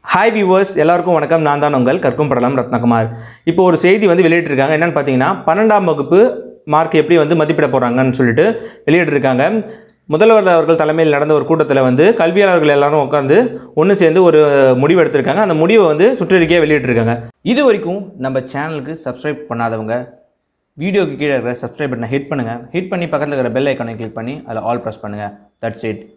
hi viewers எல்லாருக்கும் வணக்கம் நான் தான் உங்கள் கற்கும் படலம் ரத்னகுமார் இப்போ ஒரு செய்தி வந்து வெளியிட்டிருக்காங்க என்னன்னு பார்த்தீங்கன்னா பன்னெண்டாம் வகுப்பு மார்க் எப்படி வந்து மதிப்பிட போகிறாங்கன்னு சொல்லிட்டு வெளியிட்டிருக்காங்க முதல்வர் அவர்கள் தலைமையில் நடந்த ஒரு கூட்டத்தில் வந்து கல்வியாளர்கள் எல்லாரும் உட்காந்து ஒன்று சேர்ந்து ஒரு முடிவு எடுத்திருக்காங்க அந்த முடிவை வந்து சுற்றறிக்கையாக வெளியிட்டிருக்காங்க இது வரைக்கும் நம்ம சேனலுக்கு சப்ஸ்கிரைப் பண்ணாதவங்க வீடியோக்கு கீழே இருக்கிற சப்ஸ்கிரைப் பட்டனை ஹிட் பண்ணுங்கள் ஹிட் பண்ணி பக்கத்தில் இருக்கிற பெல் ஐக்கானை கிளிக் பண்ணி அதில் ஆல் ப்ரெஸ் பண்ணுங்கள் தட்ஸ் இட்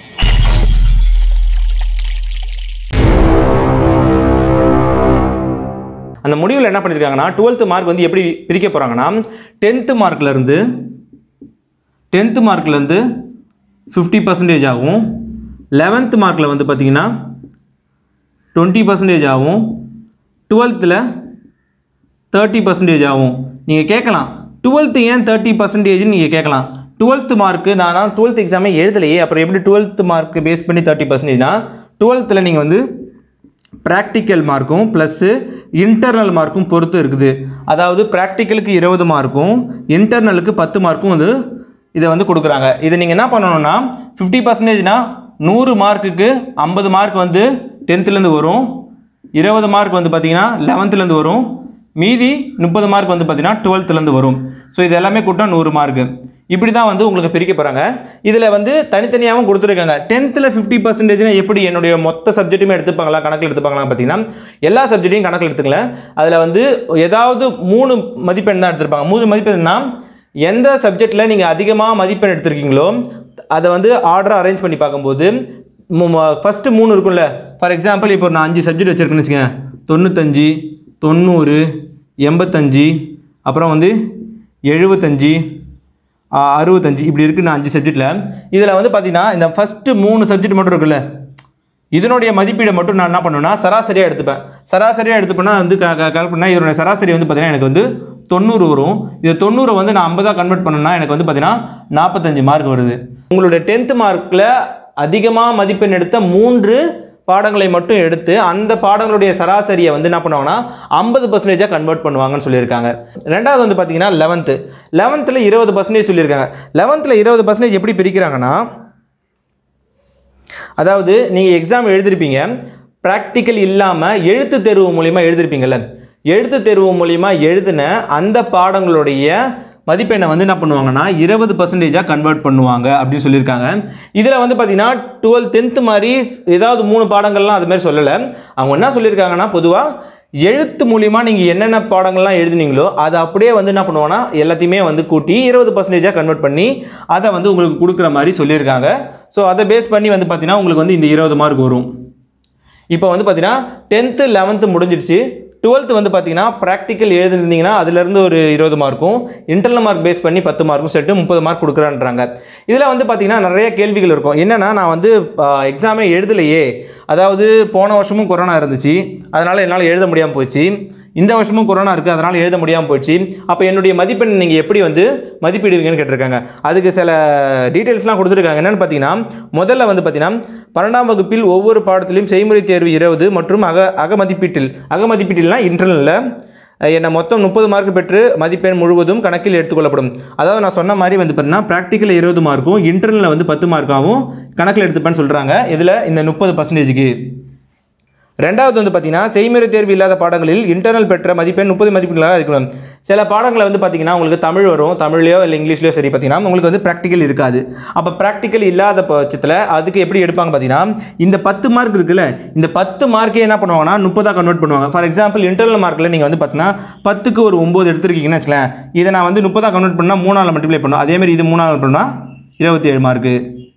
அந்த முடிவில் என்ன பண்ணியிருக்காங்கன்னா டுவெல்த்து மார்க் வந்து எப்படி பிரிக்க போகிறாங்கன்னா டென்த்து மார்க்லேருந்து டென்த்து மார்க்லேருந்து ஃபிஃப்டி பர்சன்டேஜ் ஆகும் லெவன்த்து மார்க்கில் வந்து பார்த்தீங்கன்னா டுவெண்ட்டி பர்சன்டேஜ் ஆகும் டுவெல்த்தில் தேர்ட்டி பர்சன்டேஜ் ஆகும் நீங்கள் கேட்கலாம் டுவெல்த்து ஏன் தேர்ட்டி பர்சன்டேஜ்னு நீங்கள் கேட்கலாம் டுவெல்த்து மார்க்கு நான் நான் டுவெல்த் எக்ஸாமே எழுதலையே அப்புறம் எப்படி டுவெல்த்து மார்க் பேஸ் பண்ணி தேர்ட்டி பர்சன்டேஜ்னா டுவெல்த்தில் நீங்கள் வந்து ப்ராக்டிக்கல் மார்க்கும் ப்ளஸ்ஸு இன்டர்னல் மார்க்கும் பொறுத்து இருக்குது அதாவது ப்ராக்டிக்கலுக்கு இருபது மார்க்கும் இன்டர்னலுக்கு பத்து மார்க்கும் வந்து இதை வந்து கொடுக்குறாங்க இதை நீங்கள் என்ன பண்ணணும்னா ஃபிஃப்டி பர்சன்டேஜ்னா நூறு மார்க்குக்கு ஐம்பது மார்க் வந்து டென்த்துலேருந்து வரும் இருபது மார்க் வந்து பார்த்தீங்கன்னா லெவன்த்துலேருந்து வரும் மீதி முப்பது மார்க் வந்து பார்த்தீங்கன்னா டுவெல்த்துலேருந்து வரும் ஸோ இது எல்லாமே கூட்டம் நூறு மார்க்கு இப்படி தான் வந்து உங்களுக்கு பிரிக்க போகிறாங்க இதில் வந்து தனித்தனியாகவும் கொடுத்துருக்காங்க டென்த்தில் ஃபிஃப்டி பர்சன்டேஜ்னா எப்படி என்னுடைய மொத்த சப்ஜெக்ட்டுமே எடுத்துப்பாங்களா கணக்கில் எடுத்துப்பாங்களா பார்த்தீங்கன்னா எல்லா சப்ஜெக்ட்டையும் கணக்கில் எடுத்துக்கல அதில் வந்து ஏதாவது மூணு மதிப்பெண் தான் எடுத்திருப்பாங்க மூணு மதிப்பெண்னா எந்த சப்ஜெக்டில் நீங்கள் அதிகமாக மதிப்பெண் எடுத்திருக்கீங்களோ அதை வந்து ஆர்டராக அரேஞ்ச் பண்ணி பார்க்கும்போது ஃபஸ்ட்டு மூணு இருக்கும்ல ஃபார் எக்ஸாம்பிள் இப்போ நான் அஞ்சு சப்ஜெக்ட் வச்சுருக்கேன்னு வச்சுக்கோங்க தொண்ணூத்தஞ்சு தொண்ணூறு எண்பத்தஞ்சு அப்புறம் வந்து எழுபத்தஞ்சு ஆ, அறுபத்தஞ்சு இப்படி இருக்குது நான் அஞ்சு சப்ஜெக்டில் இதில் வந்து பார்த்தீங்கன்னா இந்த ஃபஸ்ட்டு மூணு சப்ஜெக்ட் மட்டும் இருக்குல்ல இதனுடைய மதிப்பீடை மட்டும் நான் என்ன பண்ணுவேன்னா சராசரியாக எடுத்துப்பேன் சராசரியாக எடுத்துப்பேன்னா வந்து கால் பண்ணால் இதனுடைய சராசரி வந்து பார்த்தீங்கன்னா எனக்கு வந்து தொண்ணூறு வரும் இது தொண்ணூறை வந்து நான் ஐம்பதாக கன்வெர்ட் பண்ணேன்னா எனக்கு வந்து பார்த்தீங்கன்னா நாற்பத்தஞ்சு மார்க் வருது உங்களுடைய டென்த்து மார்க்கில் அதிகமாக மதிப்பெண் எடுத்த மூன்று பாடங்களை மட்டும் எடுத்து அந்த பாடங்களுடைய சராசரியை வந்து என்ன பண்ணுவாங்கன்னா ஐம்பது பர்சன்டேஜாக கன்வெர்ட் பண்ணுவாங்கன்னு சொல்லியிருக்காங்க ரெண்டாவது வந்து பார்த்தீங்கன்னா லெவன்த்து லெவன்த்தில் இருபது பர்சன்டேஜ் சொல்லியிருக்காங்க லெவன்த்தில் இருபது பர்சன்டேஜ் எப்படி பிரிக்கிறாங்கன்னா அதாவது நீங்கள் எக்ஸாம் எழுதிருப்பீங்க ப்ராக்டிக்கல் இல்லாமல் எழுத்து தேர்வு மூலிமா எழுதிருப்பீங்கள்ல எழுத்து தேர்வு மூலிமா எழுதின அந்த பாடங்களுடைய மதிப்பெண்ணை வந்து என்ன பண்ணுவாங்கன்னா இருபது பர்சன்டேஜாக கன்வெர்ட் பண்ணுவாங்க அப்படின்னு சொல்லியிருக்காங்க இதில் வந்து பார்த்தீங்கன்னா டுவெல் டென்த்து மாதிரி ஏதாவது மூணு பாடங்கள்லாம் அது மாதிரி சொல்லலை அவங்க என்ன சொல்லியிருக்காங்கன்னா பொதுவாக எழுத்து மூலிமா நீங்கள் என்னென்ன பாடங்கள்லாம் எழுதுனீங்களோ அதை அப்படியே வந்து என்ன பண்ணுவாங்கன்னா எல்லாத்தையுமே வந்து கூட்டி இருபது பர்சன்டேஜாக கன்வெர்ட் பண்ணி அதை வந்து உங்களுக்கு கொடுக்குற மாதிரி சொல்லியிருக்காங்க ஸோ அதை பேஸ் பண்ணி வந்து பார்த்தீங்கன்னா உங்களுக்கு வந்து இந்த இருபது மார்க் வரும் இப்போ வந்து பார்த்தீங்கன்னா டென்த்து லெவன்த்து முடிஞ்சிடுச்சு டுவெல்த்து வந்து பார்த்தீங்கன்னா ப்ராக்டிக்கல் எழுதிருந்தீங்கன்னா அதுலேருந்து ஒரு இருபது மார்க்கும் இன்டர்னல் மார்க் பேஸ் பண்ணி பத்து மார்க்கும் சேர்த்து முப்பது மார்க் கொடுக்குறான்றாங்க இதில் வந்து பார்த்தீங்கன்னா நிறைய கேள்விகள் இருக்கும் என்னென்னா நான் வந்து எக்ஸாமே எழுதலையே அதாவது போன வருஷமும் கொரோனா இருந்துச்சு அதனால் என்னால் எழுத முடியாமல் போச்சு இந்த வருஷமும் கொரோனா இருக்குது அதனால் எழுத முடியாமல் போச்சு அப்போ என்னுடைய மதிப்பெண் நீங்கள் எப்படி வந்து மதிப்பிடுவீங்கன்னு கேட்டிருக்காங்க அதுக்கு சில டீட்டெயில்ஸ்லாம் கொடுத்துருக்காங்க என்னென்னு பார்த்தீங்கன்னா முதல்ல வந்து பார்த்தீங்கன்னா பன்னெண்டாம் வகுப்பில் ஒவ்வொரு பாடத்திலும் செய்முறை தேர்வு இருபது மற்றும் அக அக மதிப்பீட்டில் அக மதிப்பீட்டில்னா இன்டர்னலில் என்ன மொத்தம் முப்பது மார்க் பெற்று மதிப்பெண் முழுவதும் கணக்கில் எடுத்துக்கொள்ளப்படும் அதாவது நான் சொன்ன மாதிரி வந்து பார்த்தீங்கன்னா ப்ராக்டிக்கல் இருபது மார்க்கும் இன்டர்னலில் வந்து பத்து மார்க்காகவும் கணக்கில் எடுத்துப்பேன்னு சொல்கிறாங்க இதில் இந்த முப்பது பர்சன்டேஜுக்கு ரெண்டாவது வந்து பார்த்தீங்கன்னா செய்முறை தேர்வு இல்லாத பாடங்களில் இன்டர்னல் பெற்ற மதிப்பெண் முப்பது மதிப்பெண்களாக இருக்கணும் சில பாடங்களை வந்து பார்த்தீங்கன்னா உங்களுக்கு தமிழ் வரும் தமிழ்லையோ இல்லை இங்கிலீஷ்லையோ சரி பார்த்தீங்கன்னா உங்களுக்கு வந்து ப்ராக்டிக்கல் இருக்காது அப்போ ப்ராக்டிக்கல் இல்லாத பட்சத்தில் அதுக்கு எப்படி எடுப்பாங்க பார்த்தீங்கன்னா இந்த பத்து மார்க் இருக்குல்ல இந்த பத்து மார்க்கே என்ன பண்ணுவாங்கன்னா முப்பதாக கன்வெர்ட் பண்ணுவாங்க ஃபார் எக்ஸாம்பிள் இன்டர்னல் மார்க்கில் நீங்கள் வந்து பார்த்தீங்கன்னா பத்துக்கு ஒரு ஒம்பது எடுத்துருக்கீங்கன்னு வச்சுக்கலாம் இதை நான் வந்து முப்பதாக கன்வெர்ட் பண்ணால் மூணால் மல்டிப்ளை பண்ணும் அதேமாதிரி இது மூணால் பண்ணால் இருபத்தி ஏழு மார்க்கு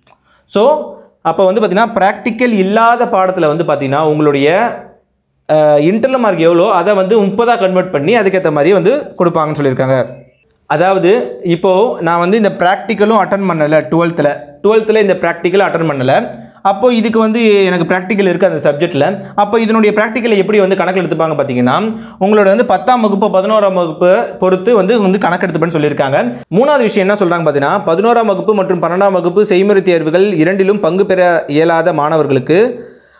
ஸோ அப்போ வந்து பார்த்தீங்கன்னா ப்ராக்டிக்கல் இல்லாத பாடத்தில் வந்து பார்த்தீங்கன்னா உங்களுடைய இன்டர்னல் மார்க் எவ்வளோ அதை வந்து முப்பதாக கன்வெர்ட் பண்ணி அதுக்கேற்ற மாதிரி வந்து கொடுப்பாங்கன்னு சொல்லியிருக்காங்க அதாவது இப்போது நான் வந்து இந்த ப்ராக்டிக்கலும் அட்டன் பண்ணலை டுவெல்த்தில் டுவெல்த்தில் இந்த ப்ராக்டிக்கல் அட்டன் பண்ணலை அப்போ இதுக்கு வந்து எனக்கு ப்ராக்டிக்கல் இருக்குது அந்த சப்ஜெக்ட்டில் அப்போ இதனுடைய ப்ராக்டிக்கலை எப்படி வந்து கணக்கில் எடுத்துப்பாங்க பார்த்தீங்கன்னா உங்களோட வந்து பத்தாம் வகுப்பு பதினோராம் வகுப்பு பொறுத்து வந்து வந்து கணக்கெடுத்துப்பேன்னு சொல்லியிருக்காங்க மூணாவது விஷயம் என்ன சொல்கிறாங்க பார்த்தீங்கன்னா பதினோராம் வகுப்பு மற்றும் பன்னெண்டாம் வகுப்பு செய்முறை தேர்வுகள் இரண்டிலும் பங்கு பெற இயலாத மாணவர்களுக்கு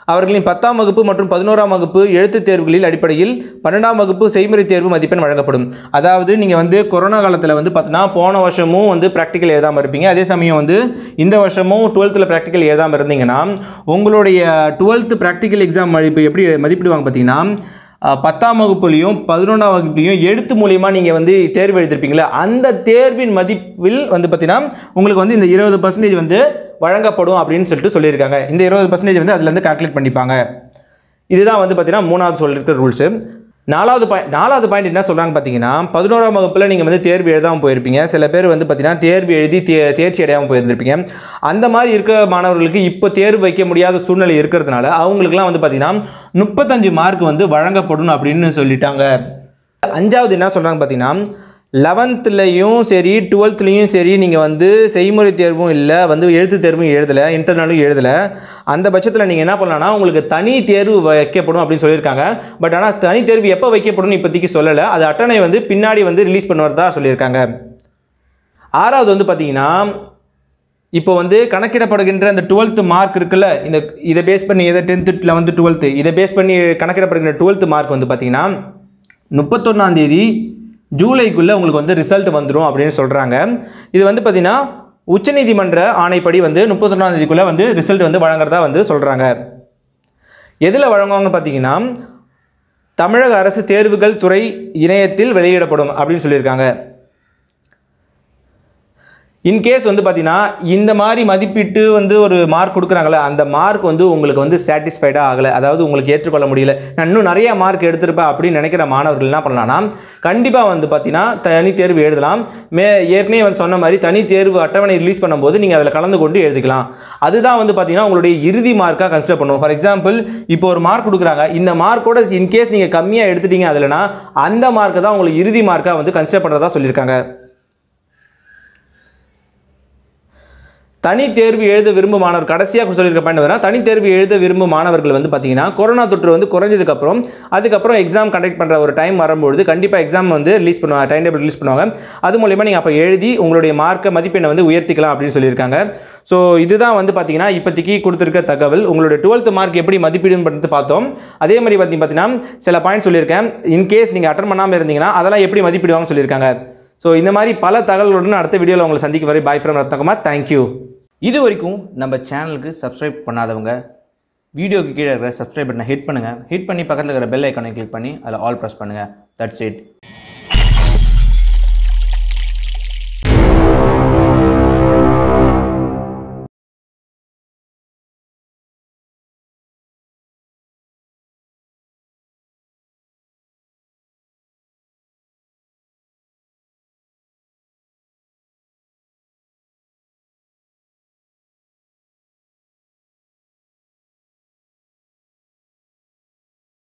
அவர்களின் பத்தாம் வகுப்பு மற்றும் பதினோராம் வகுப்பு எழுத்துத் தேர்வுகளில் அடிப்படையில் பன்னெண்டாம் வகுப்பு செய்முறை தேர்வு மதிப்பெண் வழங்கப்படும் அதாவது நீங்கள் வந்து கொரோனா காலத்தில் வந்து பார்த்தீங்கன்னா போன வருஷமும் வந்து ப்ராக்டிக்கல் எழுதாமல் இருப்பீங்க அதே சமயம் வந்து இந்த வருஷமும் டுவெல்த்தில் ப்ராக்டிக்கல் எழுதாமல் இருந்தீங்கன்னா உங்களுடைய டுவெல்த்து ப்ராக்டிக்கல் எக்ஸாம் இப்போ எப்படி மதிப்பிடுவாங்க பார்த்தீங்கன்னா அஹ், பத்தாம் வகுப்புலையும் பதினொன்றாம் வகுப்புலையும் எழுத்து மூலியமா நீங்கள் வந்து தேர்வு எழுதிருப்பீங்களா அந்த தேர்வின் மதிப்பில் வந்து பார்த்தீங்கன்னா உங்களுக்கு வந்து இந்த இருபது பர்சன்டேஜ் வந்து வழங்கப்படும் அப்படின்னு சொல்லிட்டு சொல்லியிருக்காங்க இந்த இருபது பர்சன்டேஜ் வந்து அதுலேருந்து கால்குலேட் பண்ணிப்பாங்க இதுதான் வந்து பார்த்தீங்கன்னா மூணாவது சொல்லியிருக்க ரூல்ஸு நாலாவது பாயிண்ட் நாலாவது பாயிண்ட் என்ன சொல்கிறாங்க பார்த்தீங்கன்னா பதினோராம் வகுப்பில் நீங்கள் வந்து தேர்வு எழுதாமல் போயிருப்பீங்க சில பேர் வந்து பார்த்தீங்கன்னா தேர்வு எழுதி தே தேர்ச்சி அடையாமல் போயிருந்திருப்பீங்க அந்த மாதிரி இருக்க மாணவர்களுக்கு இப்போ தேர்வு வைக்க முடியாத சூழ்நிலை இருக்கிறதுனால அவங்களுக்குலாம் வந்து பார்த்தீங்கன்னா முப்பத்தஞ்சு மார்க் வந்து வழங்கப்படும் அப்படின்னு சொல்லிட்டாங்க அஞ்சாவது என்ன சொல்கிறாங்க பார்த்தீங்கன்னா லெவன்த்துலேயும் சரி டுவெல்த்துலேயும் சரி நீங்கள் வந்து செய்முறை தேர்வும் இல்லை வந்து எழுத்து தேர்வும் எழுதலை இன்டர்னலும் எழுதலை அந்த பட்சத்தில் நீங்கள் என்ன பண்ணலாம்னா உங்களுக்கு தனி தேர்வு வைக்கப்படும் அப்படின்னு சொல்லியிருக்காங்க பட் ஆனால் தனி தேர்வு எப்போ வைக்கப்படும் இப்போதைக்கு சொல்லலை அது அட்டனை வந்து பின்னாடி வந்து ரிலீஸ் பண்ணுவதா சொல்லியிருக்காங்க ஆறாவது வந்து பார்த்தீங்கன்னா இப்போ வந்து கணக்கிடப்படுகின்ற அந்த டுவெல்த்து மார்க் இருக்குல்ல இந்த இதை பேஸ் பண்ணி எதை டென்த்து லெவன்த்து டுவெல்த்து இதை பேஸ் பண்ணி கணக்கிடப்படுகின்ற டுவெல்த்து மார்க் வந்து பார்த்தீங்கன்னா முப்பத்தொன்னாம் தேதி ஜூலைக்குள்ளே உங்களுக்கு வந்து ரிசல்ட் வந்துடும் அப்படின்னு சொல்கிறாங்க இது வந்து பார்த்தீங்கன்னா உச்சநீதிமன்ற ஆணைப்படி வந்து முப்பத்தொன்னாம் தேதிக்குள்ளே வந்து ரிசல்ட் வந்து வழங்குறதா வந்து சொல்கிறாங்க எதில் வழங்குவாங்க பார்த்தீங்கன்னா தமிழக அரசு தேர்வுகள் துறை இணையத்தில் வெளியிடப்படும் அப்படின்னு சொல்லியிருக்காங்க இன்கேஸ் வந்து பார்த்தீங்கன்னா இந்த மாதிரி மதிப்பிட்டு வந்து ஒரு மார்க் கொடுக்குறாங்களே அந்த மார்க் வந்து உங்களுக்கு வந்து சாட்டிஸ்ஃபைடாக ஆகலை அதாவது உங்களுக்கு ஏற்றுக்கொள்ள முடியல நான் இன்னும் நிறைய மார்க் எடுத்திருப்பேன் அப்படின்னு நினைக்கிற மாணவர்கள் என்ன பண்ணலாம்னா கண்டிப்பாக வந்து பார்த்தீங்கன்னா தனி தேர்வு எழுதலாம் மே ஏற்கனவே வந்து சொன்ன மாதிரி தனி தேர்வு அட்டவணை ரிலீஸ் பண்ணும்போது நீங்கள் அதில் கலந்து கொண்டு எழுதிக்கலாம் அதுதான் வந்து பார்த்தீங்கன்னா உங்களுடைய இறுதி மார்க்காக கன்சிடர் பண்ணுவோம் ஃபார் எக்ஸாம்பிள் இப்போ ஒரு மார்க் கொடுக்குறாங்க இந்த மார்க்கோட இன்கேஸ் நீங்கள் கம்மியாக எடுத்துட்டீங்க அதில்னா அந்த மார்க்கை தான் உங்களுக்கு இறுதி மார்க்காக வந்து கன்சிடர் பண்ணுறதா சொல்லியிருக்காங்க தனி தேர்வு எழுத விரும்பும் மாணவர் கடைசியாக சொல்லியிருக்க பாயிண்ட் வந்து தனி தேர்வு எழுத விரும்பும் மாணவர்கள் வந்து பார்த்தீங்கன்னா கொரோனா தொற்று வந்து குறைஞ்சதுக்கப்புறம் அதுக்கப்புறம் எக்ஸாம் கண்டக்ட் பண்ணுற ஒரு டைம் வரும்பொழுது கண்டிப்பாக எக்ஸாம் வந்து ரிலீஸ் பண்ணுவாங்க டைம் டேபிள் ரிலீஸ் பண்ணுவாங்க அது மூலயமா நீங்கள் அப்போ எழுதி உங்களுடைய மார்க்கை மதிப்பெண்ணை வந்து உயர்த்திக்கலாம் அப்படின்னு சொல்லியிருக்காங்க ஸோ இதுதான் வந்து பார்த்தீங்கன்னா இப்போதைக்கு கொடுத்துருக்க தகவல் உங்களுடைய டுவெல்த் மார்க் எப்படி மதிப்பீடுன்னு பண்ணிட்டு பார்த்தோம் அதே மாதிரி பார்த்தீங்க பார்த்தீங்கன்னா சில பாயிண்ட் சொல்லியிருக்கேன் இன்கேஸ் நீங்கள் அட்டன் பண்ணாமல் இருந்தீங்கன்னா அதெல்லாம் எப்படி மதிப்பிடுவாங்கன்னு சொல்லியிருக்காங்க ஸோ இந்த மாதிரி பல தகவலுடன் அடுத்த வீடியோவில் உங்களை சந்திக்கும் வரை பாய் ஃப்ரம் ரத்னகுமார் தேங்க்யூ இது வரைக்கும் நம்ம சேனலுக்கு சப்ஸ்கிரைப் பண்ணாதவங்க வீடியோக்கு கீழே இருக்கிற சப்ஸ்கிரைப் பட்டனை ஹிட் பண்ணுங்கள் ஹிட் பண்ணி பக்கத்தில் இருக்கிற பெல் ஐக்கானை கிளிக் பண்ணி அதில் ஆல் ப்ரெஸ் பண்ணுங்கள் தட்ஸ் இட்